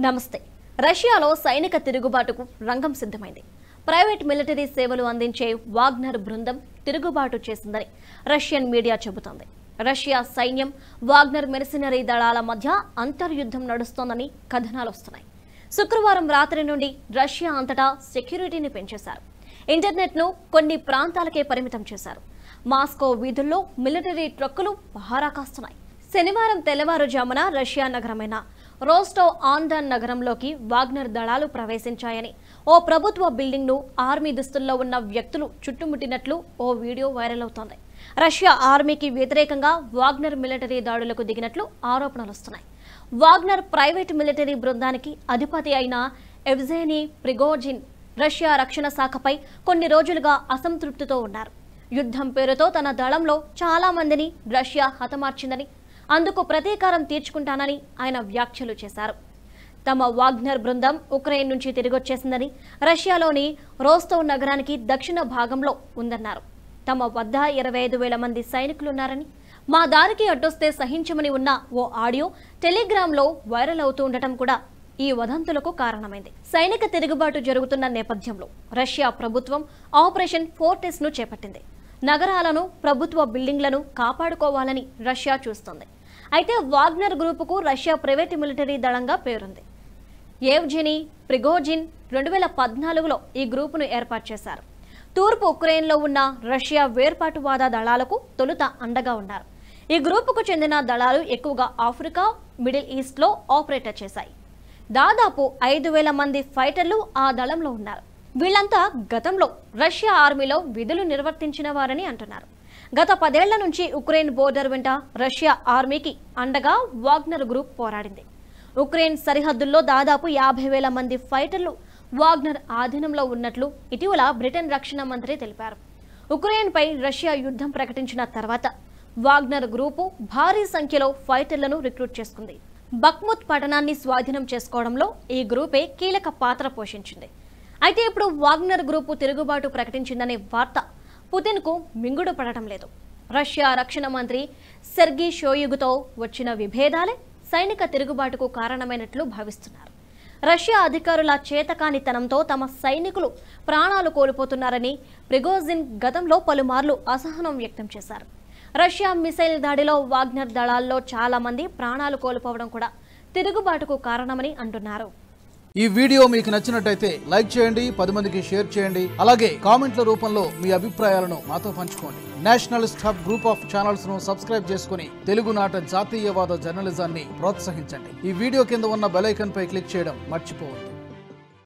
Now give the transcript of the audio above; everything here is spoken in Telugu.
నమస్తే రష్యాలో సైనిక తిరుగుబాటుకు రంగం సిద్ధమైంది ప్రైవేట్ మిలిటరీ సేవలు అందించే వాగ్నర్ బృందం తిరుగుబాటు చేసిందని రష్యన్ మీడియా చెబుతోంది రష్యా సైన్యం వాగ్నర్ మెర్సినరీ దళాల మధ్య అంతర్యుద్ధం నడుస్తోందని కథనాలు వస్తున్నాయి శుక్రవారం రాత్రి నుండి రష్యా అంతటా సెక్యూరిటీని పెంచేశారు ఇంటర్నెట్ను కొన్ని ప్రాంతాలకే పరిమితం చేశారు మాస్కో వీధుల్లో మిలిటరీ ట్రక్కులు పహారా కాస్తున్నాయి శనివారం తెల్లవారుజామున రష్యా నగరమైన రోస్టోవ్ ఆండన్ నగరంలోకి వాగ్నర్ దళాలు ప్రవేశించాయని ఓ ప్రభుత్వ బిల్డింగ్ను ఆర్మీ దుస్తుల్లో ఉన్న వ్యక్తులు చుట్టుముట్టినట్లు ఓ వీడియో వైరల్ అవుతోంది రష్యా ఆర్మీకి వ్యతిరేకంగా వాగ్నర్ మిలిటరీ దాడులకు దిగినట్లు ఆరోపణలు వస్తున్నాయి వాగ్నర్ ప్రైవేట్ మిలిటరీ బృందానికి అధిపతి అయిన ఎవ్జేనీ ప్రిగోజిన్ రష్యా రక్షణ శాఖపై కొన్ని రోజులుగా అసంతృప్తితో ఉన్నారు యుద్ధం పేరుతో తన దళంలో చాలా మందిని రష్యా హతమార్చిందని అందుకు ప్రతీకారం తీర్చుకుంటానని ఆయన వ్యాఖ్యలు చేశారు తమ వాగ్నర్ బృందం ఉక్రెయిన్ నుంచి తిరిగొచ్చేసిందని రష్యాలోని రోస్తోవ్ నగరానికి దక్షిణ భాగంలో ఉందన్నారు తమ వద్ద ఇరవై ఐదు వేల మంది సైనికులున్నారని మా దారికి అడ్డొస్తే సహించమని ఉన్న ఓ ఆడియో టెలిగ్రామ్లో వైరల్ అవుతూ ఉండటం కూడా ఈ వదంతులకు కారణమైంది సైనిక తిరుగుబాటు జరుగుతున్న నేపథ్యంలో రష్యా ప్రభుత్వం ఆపరేషన్ ఫోర్టెస్ ను చేపట్టింది నగరాలను ప్రభుత్వ బిల్డింగ్లను కాపాడుకోవాలని రష్యా చూస్తోంది అయితే వాగ్నర్ గ్రూపుకు రష్యా ప్రైవేట్ మిలిటరీ దళంగా పేరుంది ఏవ్జెనీ ప్రిగోజిన్ రెండు వేల పద్నాలుగులో ఈ గ్రూపును ఏర్పాటు చేశారు తూర్పు ఉక్రెయిన్లో ఉన్న రష్యా వేర్పాటువాద దళాలకు తొలుత అండగా ఉన్నారు ఈ గ్రూపుకు చెందిన దళాలు ఎక్కువగా ఆఫ్రికా మిడిల్ ఈస్ట్లో ఆపరేటర్ చేశాయి దాదాపు ఐదు వేల మంది ఫైటర్లు ఆ దళంలో ఉన్నారు వీళ్ళంతా గతంలో రష్యా ఆర్మీలో విధులు నిర్వర్తించిన వారని అంటున్నారు గత పదేళ్ల నుంచి ఉక్రెయిన్ బోర్డర్ వెంట రష్యా ఆర్మీకి అండగా వాగ్నర్ గ్రూప్ పోరాడింది ఉక్రెయిన్ సరిహద్దుల్లో దాదాపు యాభై వేల మంది ఫైటర్లు వాగ్నర్ ఆధీనంలో ఉన్నట్లు ఇటీవల బ్రిటన్ రక్షణ మంత్రి తెలిపారు ఉక్రెయిన్పై రష్యా యుద్ధం ప్రకటించిన తర్వాత వాగ్నర్ గ్రూపు భారీ సంఖ్యలో ఫైటర్లను రిక్రూట్ చేసుకుంది బక్ముత్ పట్టణాన్ని స్వాధీనం చేసుకోవడంలో ఈ గ్రూపే కీలక పాత్ర పోషించింది అయితే ఇప్పుడు వాగ్నర్ గ్రూపు తిరుగుబాటు ప్రకటించిందనే వార్త పుతిన్కు మింగుడు పడటం లేదు రష్యా రక్షణ మంత్రి సెర్గీ షోయుగుతో వచ్చిన విభేదాలే సైనిక తిరుగుబాటుకు కారణమైనట్లు భావిస్తున్నారు రష్యా అధికారుల చేతకానితనంతో తమ సైనికులు ప్రాణాలు కోల్పోతున్నారని ప్రిగోజిన్ గతంలో పలుమార్లు అసహనం వ్యక్తం చేశారు రష్యా మిసైల్ దాడిలో వాగ్నర్ దళాల్లో చాలా మంది ప్రాణాలు కోల్పోవడం కూడా తిరుగుబాటుకు కారణమని అంటున్నారు ఈ వీడియో మీకు నచ్చినట్టయితే లైక్ చేయండి పది మందికి షేర్ చేయండి అలాగే కామెంట్ల రూపంలో మీ అభిప్రాయాలను మాతో పంచుకోండి nationalist hub group of channels ను సబ్స్క్రైబ్ చేసుకుని తెలుగునాట జాతీయవాద జర్నలిజాన్ని ప్రోత్సహించండి ఈ వీడియో కింద ఉన్న బెల్ ఐకాన్ పై క్లిక్ చేయడం మర్చిపోవద్దు